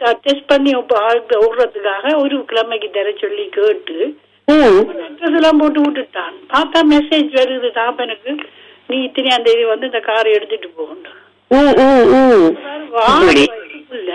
Test பண்ணி இப்ப ஆள் விடுறதுக்காக ஒரு கிழமைக்கு தர சொல்லி கேட்டு ம் address எல்லாம் போட்டு விட்டுட்டான் பார்த்தா மெசேஜ் வருது தாப்பனுக்கு நீ இத்தனையாம் தேதி வந்து இந்த காரை எடுத்துட்டு போகணும் ம் ம் ம் வாங்க இப்படி. இல்ல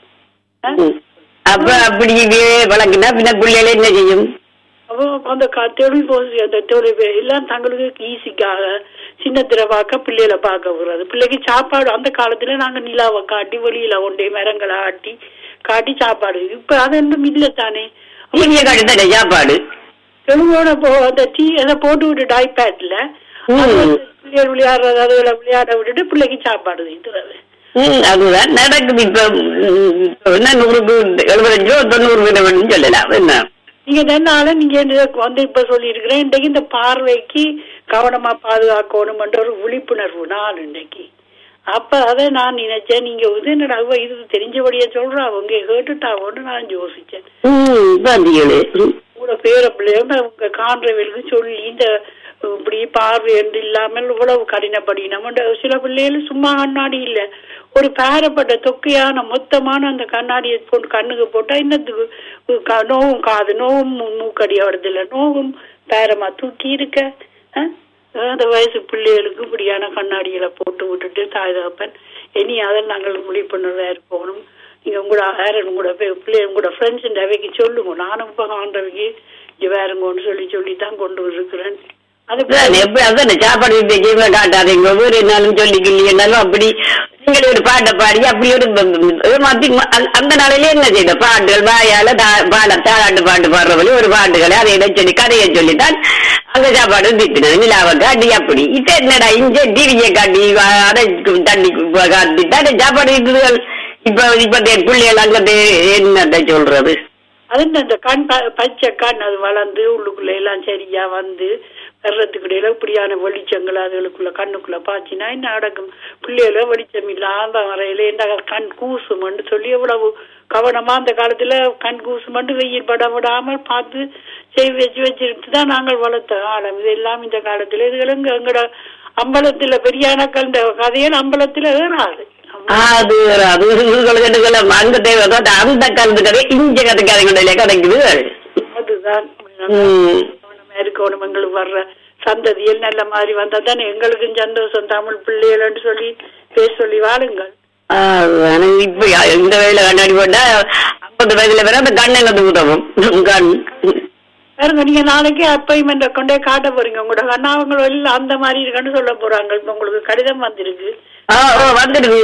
ம். அப்ப அப்படி வழங்கினா பின்ன பிள்ளைகள் என்ன செய்யும் அப்போ அந்த க- தொழில் போசி அந்த தொழில் வே- எல்லாம் தங்களுக்கு ஈஸிக்காக சின்னத்திர பார்க்க பிள்ளைகளை பார்க்க விடுறது பிள்ளைக்கு சாப்பாடு அந்த காலத்துல நாங்க நிலாவை காட்டி வெளியில கொண்டே மரங்களை ஆட்டி காட்டி சாப்பாடு இப்ப அது ஒன்றும் இல்லை தானே நீங்க கட்டுத்தர சாப்பாடு தெலுங்கோட போ அந்த டீ அதை போட்டு விட்டுட்டு ஐபேட்ல ம். பிள்ளைகள் விளையாடுறது அதுல விளையாட விட்டுட்டு பிள்ளைக்கு சாப்பாடு வைக்கிறது ம், அதுதான் நடக்குது இப்ப ம், என்ன நூறுக்கு எழுபத்தஞ்சோ தொண்ணூறு விதம் சொல்லலாம் என்ன நீங்க இதனால நீங்க இந்த வந்து இப்ப சொல்லி இருக்கிறேன் இன்றைக்கு இந்த பார்வைக்கு கவனமா பாதுகாக்கணும்ன்ற ஒரு விழிப்புணர்வு நாள் இன்றைக்கு அப்ப அதை நான் நினைச்சேன் நீங்க இது என்னடா இவ இது தெரிஞ்சபடியே சொல்றா அவங்க கேட்டுட்டாவோன்னு நான் யோசிச்சேன் ம் பாத்தீங்களே உங்களோட பேர பிள்ளைங்க உங்க காண்றவர்களுக்கு சொல்லி இந்த இப்படி பார்வை என்று இல்லாமல் இவ்வளவு கடினப்படினம் சில பிள்ளைகள் சும்மா கண்ணாடி இல்ல ஒரு பேரப்பட்ட தொக்கையான மொத்தமான அந்த கண்ணாடியை போட்டு கண்ணுக்கு போட்டா இன்னத்துக்கு க- நோவும் காது நோவும் மூ- மூக்கடி வருது இல்ல நோவும் பேரமா தூக்கி இருக்க அஹ்? அந்த வயசு பிள்ளைகளுக்கு இப்படியான கண்ணாடிகளை போட்டு விட்டுட்டு தாய் தகப்பன் இனி அதை நாங்கள் விழிப்புணர்வா இருக்கணும் நீங்க உங்களோட வேற உங்களோட பே- பிள்ளை உங்களோட ஃப்ரெண்ட்ஸ் அவைக்கு சொல்லுங்க நானும் இப்ப ஆண்டவைக்கு இங்க வேறுங்கன்னு சொல்லி சொல்லி தான் கொண்டு இருக்கிறேன் அது அதான் எப்படி அதான் சாப்பாடு வைக்க காட்டாதீங்க ஒவ்வொரு நாளும் சொல்லிக்கலைன்னாலும் அப்படி நீங்கள் ஒரு பாட்டை பாடி அப்படி ஒரு ப- ப- ஒரு மாத்தி அந்த- அந்த நாளிலே என்ன செய்த பாட்டுகள் வாயால தா- பாட தாளாட்டு பாட்டு பாடுறவழி ஒரு பாட்டுகளை அதை இதை சொல்லி கதையை சொல்லித்தான் அங்க சாப்பாடு திட்டினது நிலாவை காட்டி அப்படி இப்ப என்னடா இங்க டிவியை காட்டி வா- அதை தண்ணி காட்டி தானே சாப்பாடு இருக்குதுகள் இப்ப இப்ப பிள்ளைகள் அங்க என்னத்தை சொல்றது அது என்ன இந்த கண் ப- பச்சை கண் அது வளர்ந்து உள்ளுக்குள்ள எல்லாம் சரியா வந்து வர்றதுக்கு இடையில இப்படியான வெளிச்சங்கள் அதுகளுக்குள்ள கண்ணுக்குள்ள பாய்ச்சினா என்ன நடக்கும் பிள்ளைகள வெளிச்சம் இல்லாம வரையில இந்த கண் கூசுமன்னு சொல்லி எவ்வளவு கவனமா அந்த காலத்துல கண் கூசுமண்டு வெயில் பட விடாம பார்த்து செய் வச்சு வச்சுட்டு தான் நாங்கள் வளர்த்த காலம் இதெல்லாம் இந்த காலத்துல இதுகளும் இங்க எங்கட அம்பலத்துல பெரியான கண்ட கதையில் அம்பலத்துல ஏறாது அது அது உங்களுக்கு அங்க தேவை அந்த கலந்து கதை இங்க கதைக்காதீங்க கிடைக்குது அதுதான் ம். கவனமா இருக்கணும் எங்களுக்கு வர்ற சந்ததியில் நல்ல மாதிரி வந்தா தானே எங்களுக்கும் சந்தோஷம் தமிழ் பிள்ளைகள்னு சொல்லி பேர் சொல்லி வாழுங்கள் அதானே, இப்ப யா- இந்த வேலை கண்ணாடி போட்டா ஐம்பது வயதுல வேற அந்த கண் எனக்கு உதவும் கண் பாருங்க நீங்க நாளைக்கு அப்பாயின்மெண்ட் கொண்டே காட்ட போறீங்க உங்களோட கண்ணாவங்கள் எல்லாம் அந்த மாதிரி இருக்குன்னு சொல்ல போறாங்க இப்ப உங்களுக்கு கடிதம் வந்திருக்கு ஆ, ஓ, வந்துருக்கு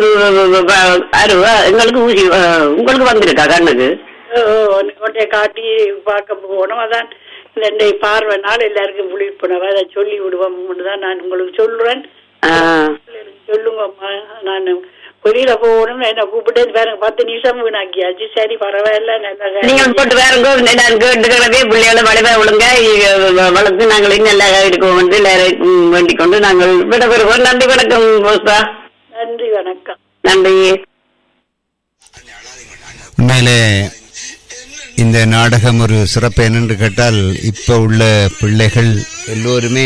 அருவா எங்களுக்கு ஊசி ஆ, உங்களுக்கு வந்திருக்கா கண்ணுக்கு கொண்டே காட்டி பார்க்க போகணும் அதான் இந்த இன்றைய பார்வை நாள் எல்லாருக்கும் விழிப்புணர்வு அதை சொல்லி விடுவோம் தான் நான் உங்களுக்கு சொல்றேன் ஆ. சொல்லுங்கம்மா நான் வெளியில போகணும் என்ன கூப்பிட்டு பாருங்க பத்து நிமிஷம் வீணாக்கியாச்சு சரி பரவாயில்ல நல்லா நீங்க போட்டு வேற நான் கேட்டுக்கிறதே பிள்ளைகளை வளைவா ஒழுங்க இ- வளர்த்து நாங்கள் இன்னும் நல்லா இருக்கோம் வந்து எல்லாரும் வேண்டிக் கொண்டு நாங்கள் விட பெறுவோம் நன்றி வணக்கம் போஸ்தா நன்றி வணக்கம் நன்றி உண்மையிலே இந்த நாடகம் ஒரு சிறப்பு என்னென்று கேட்டால் இப்போ உள்ள பிள்ளைகள் எல்லோருமே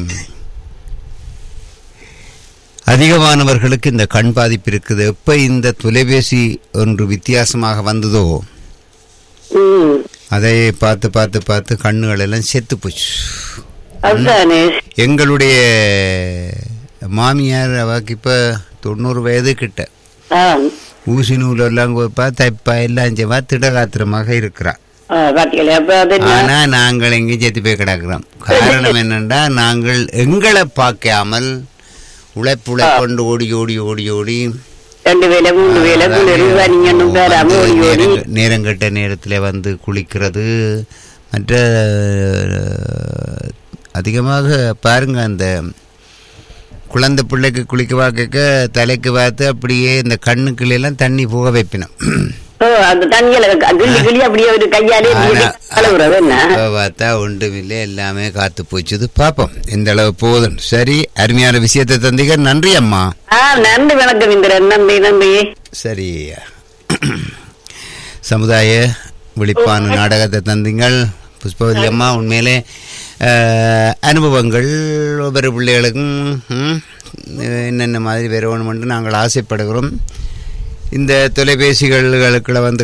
அதிகமானவர்களுக்கு இந்த கண் பாதிப்பு இருக்குது எப்போ இந்த தொலைபேசி ஒன்று வித்தியாசமாக வந்ததோ ம் அதை பார்த்து பார்த்து பார்த்து கண்ணுகள் எல்லாம் செத்து போச்சு அதுதானே எங்களுடைய மாமியார் அவருக்கு இப்போ தொண்ணூறு வயது கிட்ட ஆ ஊசி நூலெல்லாம் பார்த்தா இப்போ எல்லாம் செவ்வா திடகாத்திரமாக இருக்கிறான் ஆ, பாத்தீங்களா அப்ப அது என்ன? ஆனா நாங்கள் எங்கேயும் செத்து போய் கிடக்கிறோம் காரணம் என்னன்னா நாங்கள் எங்களை பார்க்காமல் உழைப்புழை கொண்டு ஓடி ஓடி ஓடி ஓடி ரெண்டு வேலை மூணு வேலை குளிர் நீங்க பேராம வந்து ஓடி ஓடி நேரங்க- நேரங்கெட்ட நேரத்தில் வந்து குளிக்கிறது மற்ற அஹ், அதிகமாக பாருங்க அந்த குழந்தை பிள்ளைக்கு குளிக்க பார்க்க தலைக்கு பார்த்து அப்படியே இந்த கண்ணுக்குள்ள எல்லாம் தண்ணி போக வைப்பினோம் ஓ அந்த தண்ணியில கிள்ளி கிள்ளி அப்படியே ஒரு கையாலே இப்படி ஆனா- கலவுறது என்ன இப்ப பார்த்தா ஒன்றுமில்லை எல்லாமே காத்து போச்சுது பார்ப்போம் எந்த அளவு போதும் சரி அருமையான விஷயத்தை தந்தீங்க நன்றி அம்மா ஆ நன்றி வணக்கம் இந்திரன் நன்றி நன்றி சரி சமுதாய விழிப்பான நாடகத்தை தந்தீங்கள் புஷ்பவதி அம்மா உண்மையிலே அஹ், அனுபவங்கள் ஒவ்வொரு பிள்ளைகளுக்கும் ம், என்னென்ன மாதிரி வரணுமென்று நாங்கள் ஆசைப்படுகிறோம் இந்த தொலைபேசிகளுக்குள்ள வந்து